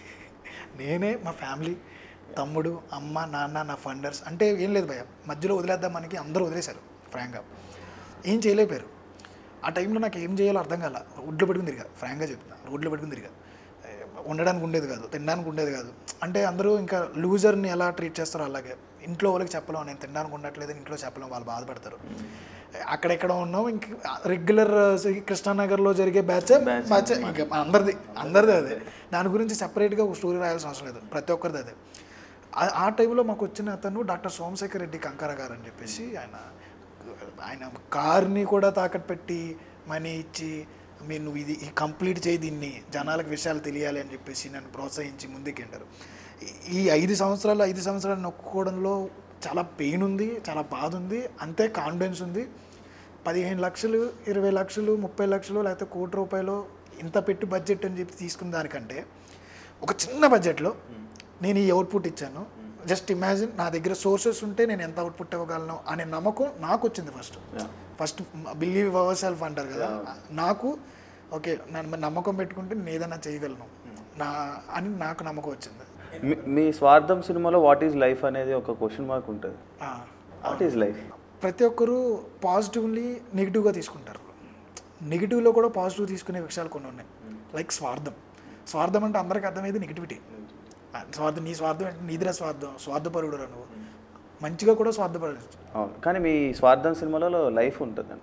నేనే మా ఫ్యామిలీ తమ్ముడు అమ్మ నాన్న నా ఫండర్స్ అంటే ఏం లేదు భయ మధ్యలో వదిలేద్దాం మనకి అందరూ వదిలేశారు ఫ్రాంక్గా ఏం చేయలేకపోయారు ఆ టైంలో నాకు ఏం చేయాలో అర్థం కాల రోడ్లు పెట్టుకుని తిరిగా ఫ్రాంక్గా చెప్తున్నా రోడ్లు పెట్టుకుని తిరిగా ఏ, ఉండడానికి ఉండేది కాదు తినడానికి ఉండేది కాదు అంటే అందరూ ఇంకా లూజర్ని ఎలా ట్రీట్ చేస్తారో అలాగే ఇంట్లో వాళ్ళకి చెప్పలేం నేను తినడానికి ఉండట్లేదు ఇంట్లో చెప్పలేం వాళ్ళు బాధపడతారు అక్కడెక్కడ ఉన్నాం ఇంక రెగ్యులర్ కృష్ణానగర్లో జరిగే బ్యాచ్ Batch. బ్యాచ్ ఇంకా అందరిది అందరిది అదే దాని గురించి సెపరేట్గా ఒక స్టోరీ రాయాల్సిన అవసరం లేదు ప్రతి ఒక్కరిది అదే ఆ- ఆ టైంలో మాకు వచ్చిన అతను డాక్టర్ సోమశేఖర్ రెడ్డి కంకర గారు అని చెప్పేసి ఆయన ఆయన కార్ని కూడా తాకట్టు పెట్టి మనీ ఇచ్చి మీరు నువ్వు ఇది కంప్లీట్ చేయి దీన్ని జనాలకు విషయాలు తెలియాలి అని చెప్పేసి నన్ను ప్రోత్సహించి ముందుకెళ్ళారు ఈ- ఈ ఐదు సంవత్సరాలు ఐదు సంవత్సరాలు నొక్కుకోవడంలో చాలా పెయిన్ ఉంది చాలా బాధ ఉంది అంతే కాన్ఫిడెన్స్ ఉంది పదిహేను లక్షలు ఇరవై లక్షలు ముప్పై లక్షలు లేకపోతే కోటి రూపాయలు ఇంత పెట్టి బడ్జెట్ అని చెప్పి తీసుకున్న దానికంటే ఒక చిన్న బడ్జెట్లో నేను ఈ అవుట్పుట్ ఇచ్చాను జస్ట్ ఇమాజిన్ నా దగ్గర సోర్సెస్ ఉంటే నేను ఎంత అవుట్పుట్ ఇవ్వగలను అనే నమ్మకం నాకు వచ్చింది first Yeah. First believe our self అంటారు కదా నాకు ఓకే నన్ను నమ్మకం పెట్టుకుంటే నేను ఏదైనా చేయగలను నా అని నాకు నమ్మకం వచ్చింది మీ- మీ స్వార్థం సినిమాలో వాట్ ఈజ్ లైఫ్ అనేది ఒక క్వశ్చన్ మార్క్ ఉంటుంది ఆ, వాట్ ఈజ్ లైఫ్ ప్రతి ఒక్కరూ పాజిటివ్ని నెగిటివ్గా తీసుకుంటారు నెగిటివ్లో కూడా పాజిటివ్ తీసుకునే విషయాలు కొన్ని ఉన్నాయి లైక్ స్వార్థం స్వార్థం అంటే అందరికీ అర్థమైంది నెగిటివిటీ స్వార్థం నీ స్వార్థం అంటే నీదిరా స్వార్థం స్వార్థపరుడు నువ్వు మంచిగా కూడా స్వార్థపడచ్చు అవును కానీ మీ స్వార్థం సినిమాలో లైఫ్ ఉంటుంది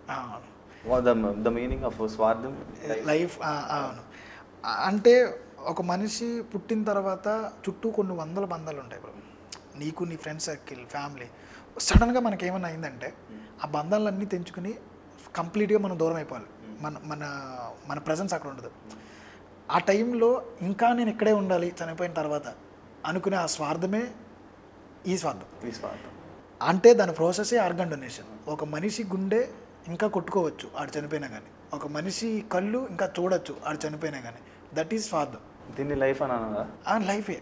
ద ద మీనింగ్ ఆఫ్ స్వార్థం లైఫ్ అవును ఆ, అంటే ఒక మనిషి పుట్టిన తర్వాత చుట్టూ కొన్ని వందల బంధాలు ఉంటాయి బ్రో నీకు నీ ఫ్రెండ్ సర్కిల్ ఫ్యామిలీ సడన్గా మనకి ఏమైనా అయిందంటే ఆ బంధాలన్నీ తెంచుకుని కంప్లీట్గా మనం దూరం అయిపోవాలి మన మన మన ప్రజెన్స్ అక్కడ ఉండదు ఆ టైంలో ఇంకా నేను ఇక్కడే ఉండాలి చనిపోయిన తర్వాత అనుకునే ఆ స్వార్థమే ఈ స్వార్థం ఈ స్వార్థం అంటే దాని ప్రాసెసే ఆర్గన్ డొనేషన్ ఒక మనిషి గుండె ఇంకా కొట్టుకోవచ్చు ఆడు చనిపోయినా కానీ ఒక మనిషి కళ్ళు ఇంకా చూడొచ్చు ఆడు చనిపోయినా కానీ దట్ ఈజ్ స్వార్థం దీన్ని లైఫ్ అని అనగా ఆ లైఫే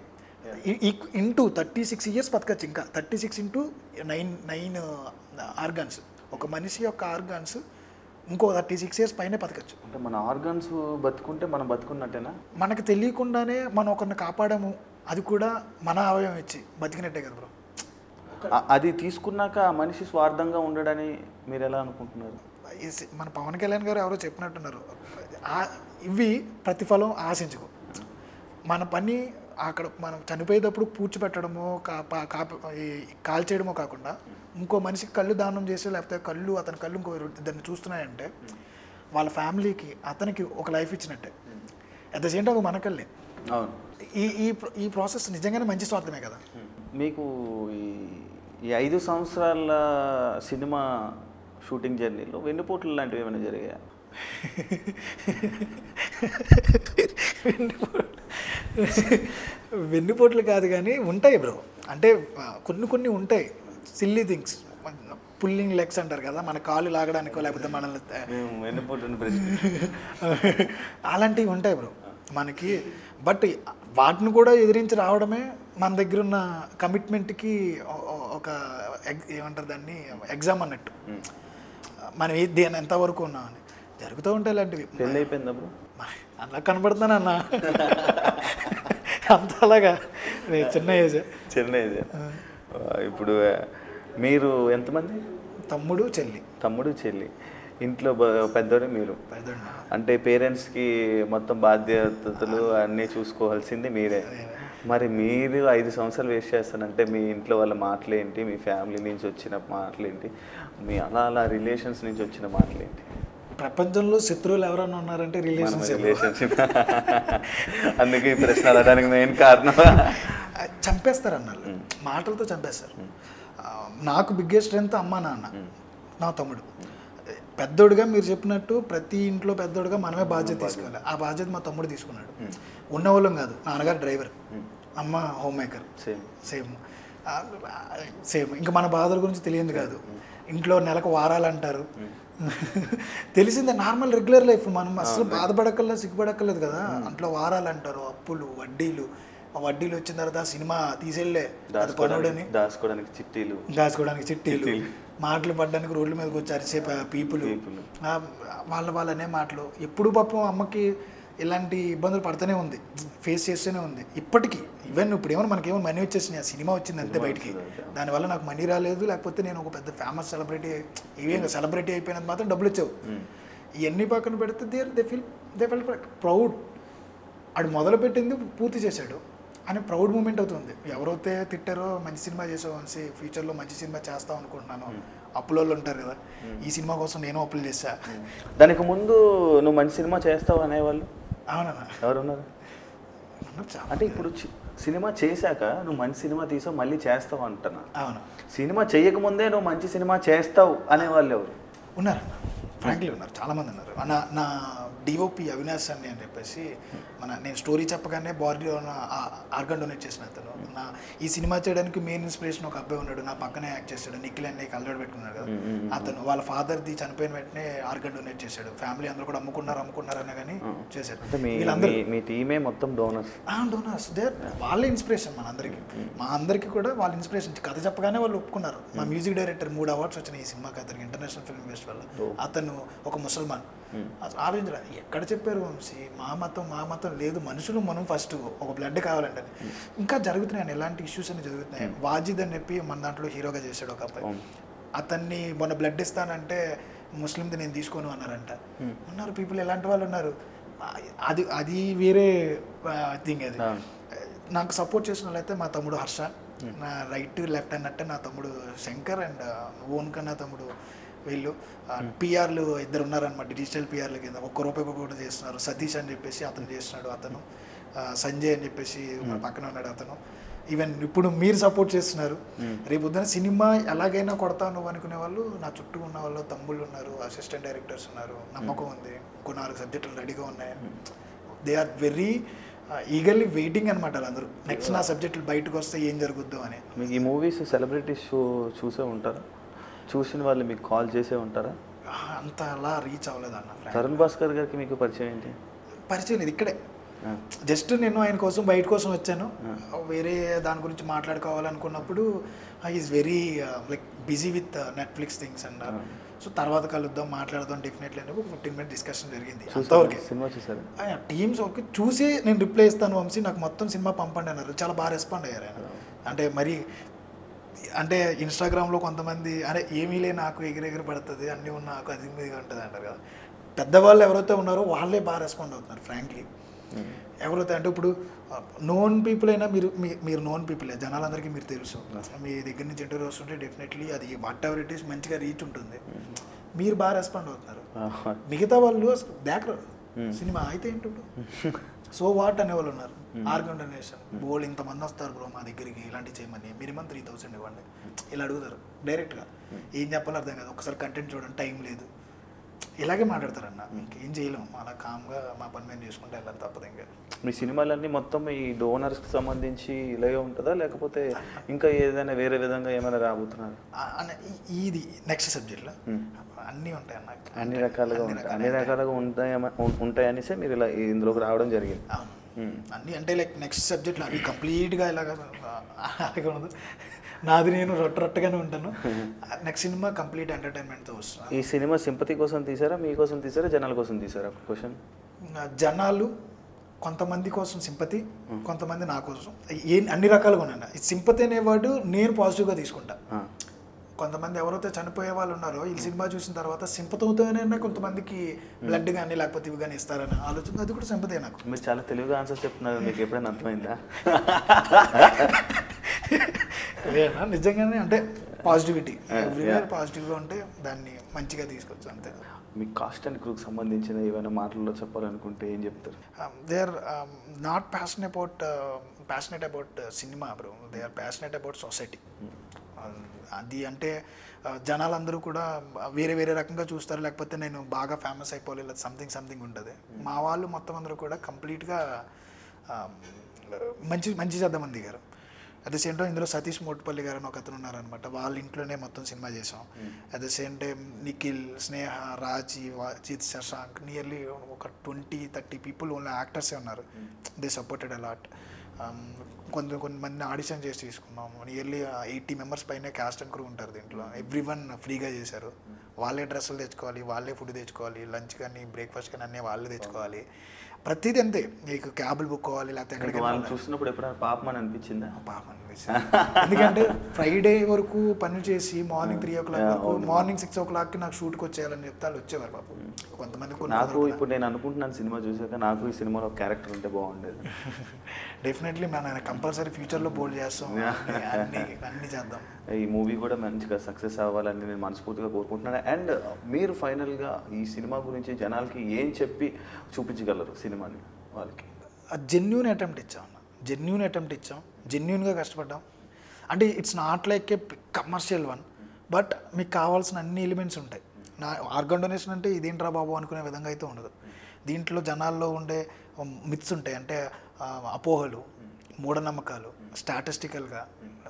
ఇంటూ థర్టీ సిక్స్ ఇయర్స్ బతకచ్చు ఇంకా thirty six into nine nine organs ఒక మనిషి యొక్క ఆర్గన్స్ ఇంకో థర్టీ సిక్స్ ఇయర్స్ పైనే బతకచ్చు అంటే మన ఆర్గన్స్ బతుకుంటే మనం బతుకున్నట్టేనా మనకు తెలియకుండానే మనం ఒకరిని కాపాడము అది కూడా మన అవయవం ఇచ్చి బతికినట్టే కదా బ్రో ఆ- అది తీసుకున్నాక ఆ మనిషి స్వార్థంగా ఉండడని మీరు ఎలా అనుకుంటున్నారు ఈ సి- మన పవన్ కళ్యాణ్ గారు ఎవరో చెప్పినట్టున్నారు ఆ- ఇవి ప్రతిఫలం ఆశించుకో మన పని అక్కడ మనం చనిపోయేటప్పుడు పూడ్చిపెట్టడమో కా- పా- కాప ఈ కాల్ చేయడమో కాకుండా ఇంకో మనిషికి కళ్ళు దానం చేసి లేకపోతే కళ్ళు అతని కళ్ళు ఇంకో ఇద్దరిని చూస్తున్నాయంటే వాళ్ళ ఫ్యామిలీకి అతనికి ఒక లైఫ్ ఇచ్చినట్టే అట్ ద సేమ్ టైం మన కళ్ళే అవును ఈ ఈ ప్ర- ఈ ప్రాసెస్ నిజంగానే మంచి స్వార్థమే కదా మీకు ఈ ఈ ఐదు సంవత్సరాల సినిమా షూటింగ్ జర్నీలో వెన్నుపోట్లు లాంటివి ఏమైనా జరిగాయా వెన్నుపోట్లు కాదు కానీ ఉంటాయి బ్రో అంటే ఆ, కొన్ని కొన్ని ఉంటాయి సిల్లీ థింగ్స్ పుల్లింగ్ లెగ్స్ అంటారు కదా మన కాళ్ళు లాగడానికో లేకపోతే మనల్ని ఆ, మేము వెన్నుపోటుని ప్రశ్న అలాంటివి ఉంటాయి బ్రో మనకి బట్ వాటిని కూడా ఎదిరించి రావడమే మన దగ్గర ఉన్న కమిట్మెంట్కి ఒక ఎగ్ ఏమంటారు దాన్ని ఎగ్జామ్ అన్నట్టు మనం ఏ దేని ఎంతవరకు ఉన్నామని జరుగుతూ ఉంటాయి ఇలాంటివి పెళ్ళి అయిపోయింది అప్పుడు అలా కనబడుతున్నానన్న అంత అలాగా నేను చిన్న ఏజ్ చెన్నై ఇది. ఇప్పుడు మీరు ఎంతమంది తమ్ముడు చెల్లి తమ్ముడు చెల్లి ఇంట్లో బ- పెద్దోడే మీరు పెద్దోడు అంటే పేరెంట్స్కి మొత్తం బాధ్యతలు అన్నీ చూసుకోవాల్సింది మీరే మరి మీరు ఐదు సంవత్సరాలు వేస్ట్ చేస్తానంటే మీ ఇంట్లో వాళ్ళ మాటలేంటి మీ ఫ్యామిలీ నుంచి వచ్చిన మాటలేంటి మీ అలా అలా రిలేషన్స్ నుంచి వచ్చిన మాటలేంటి ప్రపంచంలో శత్రువులు ఎవరైనా ఉన్నారంటే మన రిలేషన్షిప్ రిలేషన్షిప్ అందుకే ఈ ప్రశ్న అడగడానికి మెయిన్ కారణం చంపేస్తారు అన్నారు మాటలతో చంపేస్తారు ఆ, నాకు బిగ్గెస్ట్ స్ట్రెంత్ అమ్మ నాన్న నా తమ్ముడు పెద్దోడుగా మీరు చెప్పినట్టు ప్రతి ఇంట్లో పెద్దోడుగా మనమే బాధ్యత తీసుకోవాలి ఆ బాధ్యత మా తమ్ముడు తీసుకున్నాడు ఉన్నవాళ్ళం కాదు నాన్నగారు డ్రైవర్ అమ్మ homemaker same same same ఇంకా మన బాధల గురించి తెలియదు కాదు ఇంట్లో నెలకు వారాలు అంటారు తెలిసిందే నార్మల్ రెగ్యులర్ లైఫ్ మనం అసలు బాధపడక్కర్లేదు సిగ్గుపడక్కర్లేదు కదా అంట్లో వారాలు అంటారు అప్పులు వడ్డీలు ఆ వడ్డీలు వచ్చిన తర్వాత సినిమా తీసేళ్ళే అది పనుడని దాచుకోవడానికి దాచుకోవడానికి చిట్టీలు దాచుకోవడానికి చిట్టీలు మాటలు పడడానికి రోడ్ల మీదకి వచ్చి అరిసే పీపుల్ People. వాళ్ళ వాళ్ళనే మాటలు ఎప్పుడు పాపం అమ్మకి ఇలాంటి ఇబ్బందులు పడుతూనే ఉంది ఫేస్ చేస్తూనే ఉంది ఇప్పటికీ ఈవెన్ ఇప్పుడు ఏమో మనకేమో మనీ వచ్చేసింది ఆ సినిమా వచ్చింది అంతే బయటికి దానివల్ల నాకు మనీ రాలేదు లేకపోతే నేను ఒక పెద్ద ఫేమస్ సెలబ్రిటీ ఇవేం సెలబ్రిటీ అయిపోయినంత మాత్రం డబ్బులు ఇచ్చావు ఇవన్నీ పక్కన పెడితే they they feel they feel proud ఆడు మొదలుపెట్టింది పూర్తి చేశాడు అని ప్రౌడ్ మూమెంట్ అవుతుంది ఎవరైతే తిట్టారో మంచి సినిమా చేసావు అనేసి ఫ్యూచర్లో మంచి సినిమా చేస్తావు అనుకుంటున్నాను అప్పులలో ఉంటారు కదా ఈ సినిమా కోసం నేను అప్పులు చేశా దానికి ముందు నువ్వు మంచి సినిమా చేస్తావు అనేవాళ్ళు అవునన్నా ఎవరున్నారు ఉన్నారు చాలా. అంటే ఇప్పుడు చి- సినిమా చేశాక నువ్వు మంచి సినిమా తీసావు మళ్ళీ చేస్తావు అంటున్నా అవును సినిమా చేయకముందే నువ్వు మంచి సినిమా చేస్తావు అనేవాళ్ళు ఎవరు ఉన్నారు ఫ్రాంక్లీ ఉన్నారు చాలామంది ఉన్నారు నా నా డిఓపి అవినాష్ అని అని చెప్పేసి మన నేను స్టోరీ చెప్పగానే బాడీలో ఆర్గన్ డొనేట్ చేసిన అతను నా ఈ సినిమా చేయడానికి మెయిన్ ఇన్స్పిరేషన్ ఒక అబ్బాయి ఉన్నాడు నా పక్కనే యాక్ట్ చేశాడు నిఖిల్ అనే కల్లడి పెట్టుకున్నాడు కదా అతను వాళ్ళ ఫాదర్ది చనిపోయిన వెంటనే ఆర్గన్ డొనేట్ చేశాడు ఫ్యామిలీ అందరూ కూడా అమ్ముకున్నారు అమ్ముకున్నారు అనే కానీ చేశాడు అంటే మీ వీళ్ళందరూ మీ- మీ టీమే మొత్తం డోనర్స్ డోనర్స్ దే వాళ్ళే ఇన్స్పిరేషన్ మన అందరికి మా అందరికి కూడా వాళ్ళ ఇన్స్పిరేషన్ కథ చెప్పగానే వాళ్ళు ఒప్పుకున్నారు మా మ్యూజిక్ డైరెక్టర్ మూడు అవార్డ్స్ వచ్చినాయి ఈ సినిమాకి అతనికి ఇంటర్నేషనల్ ఫిల్మ్ ఫెస్టివల్ అతను ఒక ముసల్మాన్ అసలు ఆలోచించరా ఎక్కడ చెప్పారు వంశీ మా మతం మా మతం లేదు మనుషులు మనం ఫస్ట్ ఒక బ్లడ్ కావాలంటే ఇంకా జరుగుతున్నాయి ఎలాంటి ఇష్యూస్ అన్ని జరుగుతున్నాయి వాజిద్ అని చెప్పి మన దాంట్లో హీరోగా చేశాడు ఒక అబ్బాయి అతన్ని మొన్న బ్లడ్ ఇస్తానంటే ముస్లింది నేను తీసుకోను అన్నారంట ఉన్నారు పీపుల్ ఎలాంటి వాళ్ళు ఉన్నారు అది అది వేరే థింగ్ అది అవును. నాకు సపోర్ట్ చేసిన వాళ్ళైతే మా తమ్ముడు హర్ష నా రైట్ లెఫ్ట్ అన్నట్టే నా తమ్ముడు శంకర్ అండ్ ఓన్ కన్నా తమ్ముడు వీళ్ళు పిఆర్లు ఇద్దరు ఉన్నారనమాట డిజిటల్ పిఆర్ల కింద ఒక్క రూపాయి కూడా చేస్తున్నారు సతీష్ అని చెప్పేసి అతను చేస్తున్నాడు అతను ఆ, సంజయ్ అని చెప్పేసి మన పక్కన ఉన్నాడు అతను ఈవెన్ ఇప్పుడు మీరు సపోర్ట్ చేస్తున్నారు రేపు పొద్దున సినిమా ఎలాగైనా కొడతావు నువ్వు అనుకునే వాళ్ళు నా చుట్టూ ఉన్న వాళ్ళు తమ్ముళ్ళు ఉన్నారు అసిస్టెంట్ డైరెక్టర్స్ ఉన్నారు నమ్మకం ఉంది ఇంకో నాలుగు సబ్జెక్టులు రెడీగా ఉన్నాయి they are very eagerly waiting అనమాట వాళ్ళందరూ నెక్స్ట్ నా సబ్జెక్టులు బయటకు వస్తే ఏం జరుగుద్దో అని మీకు ఈ మూవీస్ సెలబ్రిటీ షో చూసే ఉంటారా చూసిన వాళ్ళు మీకు కాల్ చేసే ఉంటారా ఆ, అంత అలా రీచ్ అవ్వలేదు అన్న తరుణ్ భాస్కర్ గారికి మీకు పరిచయం ఏంటి పరిచయం లేదు ఇక్కడే ఆ, జస్ట్ నేను ఆయన కోసం బయట కోసం వచ్చాను వేరే దాని గురించి మాట్లాడుకోవాలనుకున్నప్పుడు is very like busy with Netflix things and so తర్వాత కలుద్దాం మాట్లాడదాం డెఫినెట్లీ అని ఒక ఫిఫ్టీన్ మినిట్ డిస్కషన్ జరిగింది చూసారా అంతవరకే సినిమా చూసారా టీమ్స్ ఓకే చూసి నేను రిప్లై ఇస్తాను వంశీ నాకు మొత్తం సినిమా పంపండి అన్నారు చాలా బాగా రెస్పాండ్ అయ్యారు ఆయన అంటే మరి అంటే ఇన్స్టాగ్రామ్లో కొంతమంది అరే ఏమీ లే నాకు ఎగిరెగిరి పడుతుంది అన్నీ ఉన్న నాకు అది మీద ఉంటుంది అంటారు కదా పెద్దవాళ్ళు ఎవరైతే ఉన్నారో వాళ్ళే బాగా రెస్పాండ్ అవుతున్నారు ఫ్రాంక్లీ ఎవరైతే అంటే ఇప్పుడు నోన్ పీపుల్ అయినా మీరు మీ- మీరు నోన్ పీపులే జనాలందరికీ మీరు తెలుసు మీ దగ్గర నుంచి ఇంటర్వ్యూ వస్తుంటే డెఫినెట్లీ అది వాట్ ఎవర్ ఇట్ ఈస్ మంచిగా రీచ్ ఉంటుంది మీరు బాగా రెస్పాండ్ అవుతున్నారు మిగతా వాళ్ళు అసలు దేకరు సినిమా అయితే ఏంటి ఇప్పుడు సో వాట్ అనేవాళ్ళు ఉన్నారు ఆర్గనైజేషన్ బోల్ ఇంతమంది వస్తారు బ్రో మా దగ్గరికి ఇలాంటివి చేయమని మినిమం త్రీ థౌసండ్ ఇవ్వండి ఇలా అడుగుతారు డైరెక్ట్గా ఏం చెప్పాలో అర్థం కాదు ఒకసారి కంటెంట్ చూడండి టైం లేదు ఇలాగే మాట్లాడతారన్న ఇంకేం చేయలేం అలా కామ్గా మా పని మేము చేసుకుంటే వెళ్ళాలి తప్పదు ఇంకా మీ సినిమాలన్నీ మొత్తం ఈ డోనర్స్కి సంబంధించి ఇలాగే ఉంటుందా లేకపోతే ఇంకా ఏదైనా వేరే విధంగా ఏమైనా రాబోతున్నారు ఆ- అన్న ఈ- ఇది నెక్స్ట్ సబ్జెక్ట్లో అన్నీ ఉంటాయి అన్న అన్ని రకాలుగా ఉంటాయి అన్ని రకాలుగా ఉంటాయి ఉంటాయనేసే మీరు ఇలా ఇందులోకి రావడం జరిగింది అవును అన్నీ అంటే లైక్ నెక్స్ట్ సబ్జెక్ట్లో అవి కంప్లీట్గా ఇలాగ అలాగే ఉండదు నాది నేను రొట్ట రొట్టగానే ఉంటాను నెక్స్ట్ సినిమా కంప్లీట్ ఎంటర్టైన్మెంట్తో వస్తుంది ఈ సినిమా సింపతి కోసం తీసారా మీకోసం తీసారా జనాల కోసం తీసారా క్వశ్చన్ జనాలు కొంతమంది కోసం సింపతి కొంతమంది నా కోసం ఏ అన్ని రకాలుగా ఉన్నాయి ఈ సింపతి అనేవాడు నేను పాజిటివ్గా తీసుకుంటా కొంతమంది ఎవరైతే చనిపోయే వాళ్ళు ఉన్నారో ఈ సినిమా చూసిన తర్వాత సింపతితోనే కొంతమందికి బ్లడ్ కానీ లేకపోతే ఇవి కానీ ఇస్తారని ఆలోచన అది కూడా సింపతే నాకు మీరు చాలా తెలివిగా ఆన్సర్ చెప్తున్నారు మీకు ఎప్పుడైనా అర్థమైందా లేనా నిజంగానే అంటే పాజిటివిటీ ఎవ్రీవేర్ పాజిటివ్గా ఉంటే దాన్ని మంచిగా తీసుకొచ్చు అంతే మీ కాస్ట్ అండ్ క్రూకి సంబంధించిన ఏమైనా మాటల్లో చెప్పాలనుకుంటే ఏం చెప్తారు they are not passionate about passionate about cinema bro they are passionate about society అది అంటే uh, జనాలందరూ కూడా వేరే వేరే రకంగా చూస్తారు లేకపోతే నేను బాగా ఫేమస్ అయిపోవాలి లేదా సంథింగ్ సంథింగ్ ఉంటుంది మా వాళ్ళు మొత్తం అందరూ కూడా కంప్లీట్గా మంచి మంచి చేద్దామని దిగారు అట్ ద సేమ్ టైం ఇందులో సతీష్ మోట్పల్లి గారు అని ఒక అతను ఉన్నారనమాట వాళ్ళ ఇంట్లోనే మొత్తం సినిమా చేసాం at the same time Nikhil Sneha Raji Vajith Shashank nearly ఒక ట్వంటీ థర్టీ పీపుల్ ఓన్లీ యాక్టర్సే ఉన్నారు దే సపోర్టెడ్ అలాట్ కొంత కొంతమంది ఆడిషన్ చేసి తీసుకున్నాము నియర్లీ ఎయిటీ మెంబర్స్ పైన క్యాస్ట్ అండ్ క్రూ ఉంటారు దీంట్లో ఎవ్రీ వన్ ఫ్రీగా చేశారు వాళ్ళే డ్రెస్సులు తెచ్చుకోవాలి వాళ్ళే ఫుడ్ తెచ్చుకోవాలి లంచ్ కానీ బ్రేక్ఫాస్ట్ కానీ అన్నీ వాళ్ళే తెచ్చుకోవాలి ప్రతిదీ అంతే మీకు క్యాబులు బుక్ అవ్వాలి లేకపోతే ఎక్కడికి వాళ్ళని చూసినప్పుడు ఎప్పుడైనా పాపం అని అనిపించిందా పాపం అనిపిస్తుంది. ఎందుకంటే ఫ్రైడే వరకు పనులు చేసి మార్నింగ్ త్రీ ఓ క్లాక్ వరకు మార్నింగ్ సిక్స్ ఓ క్లాక్కి నాకు షూట్కి వచ్చేయాలని చెప్తే వాళ్ళు వచ్చేవారు పాపం కొంతమంది కొన్ని నాకు ఇప్పుడు నేను అనుకుంటున్నాను సినిమా చూసాక నాకు ఈ సినిమాలో ఒక క్యారెక్టర్ ఉంటే బాగుండేది డెఫినెట్లీ మనం కంపల్సరీ ఫ్యూచర్లో బోల్డ్ చేస్తాం అన్ని- అన్ని అన్ని చేద్దాం ఈ మూవీ కూడా మంచిగా సక్సెస్ అవ్వాలని నేను మనస్ఫూర్తిగా కోరుకుంటున్నాను అండ్ మీరు ఫైనల్గా ఈ సినిమా గురించి జనాలకి ఏం చెప్పి చూపించగలరు సినిమాని వాళ్ళకి జెన్యున్ అటెంప్ట్ ఇచ్చాం అన్న జెన్యున్ అటెంప్ట్ ఇచ్చాం జెన్యున్గా కష్టపడ్డాం అంటే it's not like a commercial one but మీకు కావాల్సిన అన్ని ఎలిమెంట్స్ ఉంటాయి నా ఆర్గన్ డొనేషన్ అంటే ఇదేంట్రా బాబు అనుకునే విధంగా అయితే ఉండదు దీంట్లో జనాల్లో ఉండే మిత్స్ ఉంటాయి అంటే ఆ, అపోహలు మూఢనమ్మకాలు స్టాటిస్టికల్గా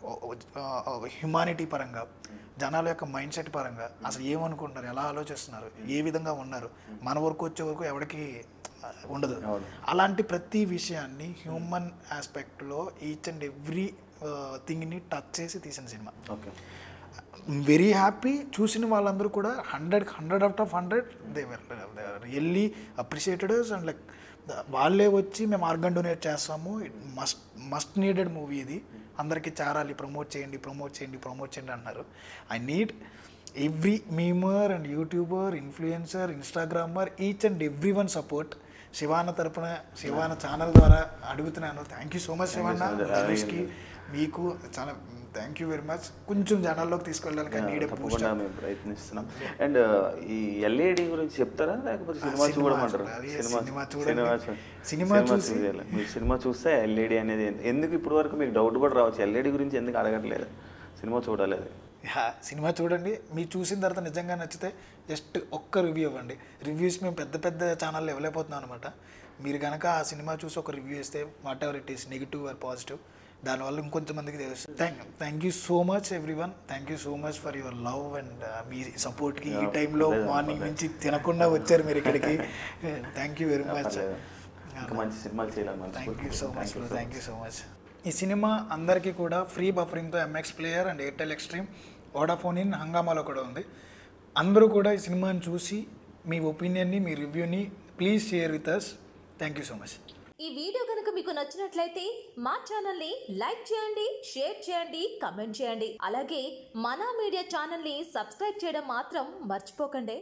హ్యుమానిటీ పరంగా జనాల యొక్క మైండ్ సెట్ పరంగా అసలు ఏమనుకుంటున్నారు ఎలా ఆలోచిస్తున్నారు ఏ విధంగా ఉన్నారు మన వరకు వచ్చే వరకు ఎవరికి ఆ, ఉండదు అవును. అలాంటి ప్రతి విషయాన్ని హ్యూమన్ ఆస్పెక్ట్లో ఈచ్ అండ్ ఎవ్రీ థింగ్ని టచ్ చేసి తీసిన సినిమా ఓకే వెరీ హ్యాపీ చూసిన వాళ్ళందరూ కూడా hundred hundred out of hundred they really appreciated and like వాళ్ళే వచ్చి మేము ఆర్గన్ డొనేట్ చేస్తాము మస్ట్ మస్ట్ నీడెడ్ మూవీ ఇది అందరికీ చారాలి ప్రమోట్ చేయండి ప్రమోట్ చేయండి ప్రమోట్ చేయండి అన్నారు I need every memer and YouTuber influencer Instagrammer each and every one support Shivana తరపున శివాన ఛానల్ ద్వారా అడుగుతున్నాను thank you so much Shivana so much. రమేష్కి మీకు చాలా థ్యాంక్ యూ వెరీ మచ్ కొంచెం జనాల్లోకి తీసుకెళ్ళడానికి నీడ్ తప్పకుండా మేము ప్రయత్నిస్తున్నాం అండ్ ఈ ఎల్ఏడి గురించి చెప్తారా లేకపోతే సినిమా సినిమా చూడమంటారు చూడాలి, సినిమా సినిమా చూడండి. సినిమా చూ- సినిమా చూసి- చూసేయాలి. మీరు సినిమా చూస్తే ఎల్ఈడి అనేది ఎందు- ఎందుకు ఇప్పటి వరకు మీకు డౌట్ కూడా రావచ్చు ఎల్ఈడి గురించి ఎందుకు అడగట్లేదు సినిమా చూడాలి అది యా, సినిమా చూడండి మీరు చూసిన తర్వాత నిజంగా నచ్చితే జస్ట్ ఒక్క రివ్యూ ఇవ్వండి రివ్యూస్ మేము పెద్ద పెద్ద ఛానల్లో ఇవ్వలేకపోతున్నాం అనమాట మీరు కనుక ఆ సినిమా చూసి ఒక రివ్యూ ఇస్తే whatever it is negative or positive దానివల్ల ఇంకొంతమందికి తెలుసు thank thank you so much every one thank you so much for your love and మీ సపోర్ట్కి ఈ టైంలో మార్నింగ్ నుంచి తినకుండా వచ్చారు మీరు ఇక్కడికి థ్యాంక్ యూ వెరీ మచ్ పర్లేదు. ఇంకా మంచి సినిమాలు చేయాలి thank you so much thank you so much ఈ సినిమా అందరికీ కూడా ఫ్రీ బఫరింగ్తో MX player and Airtel Xtreme Vodafone in హంగామాలో కూడా ఉంది అందరూ కూడా ఈ సినిమాని చూసి మీ ఒపీనియన్ని మీ రివ్యూని please share with us thank you so much ఈ వీడియో కనుక మీకు నచ్చినట్లయితే మా ఛానల్ని లైక్ చేయండి షేర్ చేయండి కమెంట్ చేయండి అలాగే మనా మీడియా ఛానల్ని సబ్స్క్రైబ్ చేయడం మాత్రం మర్చిపోకండి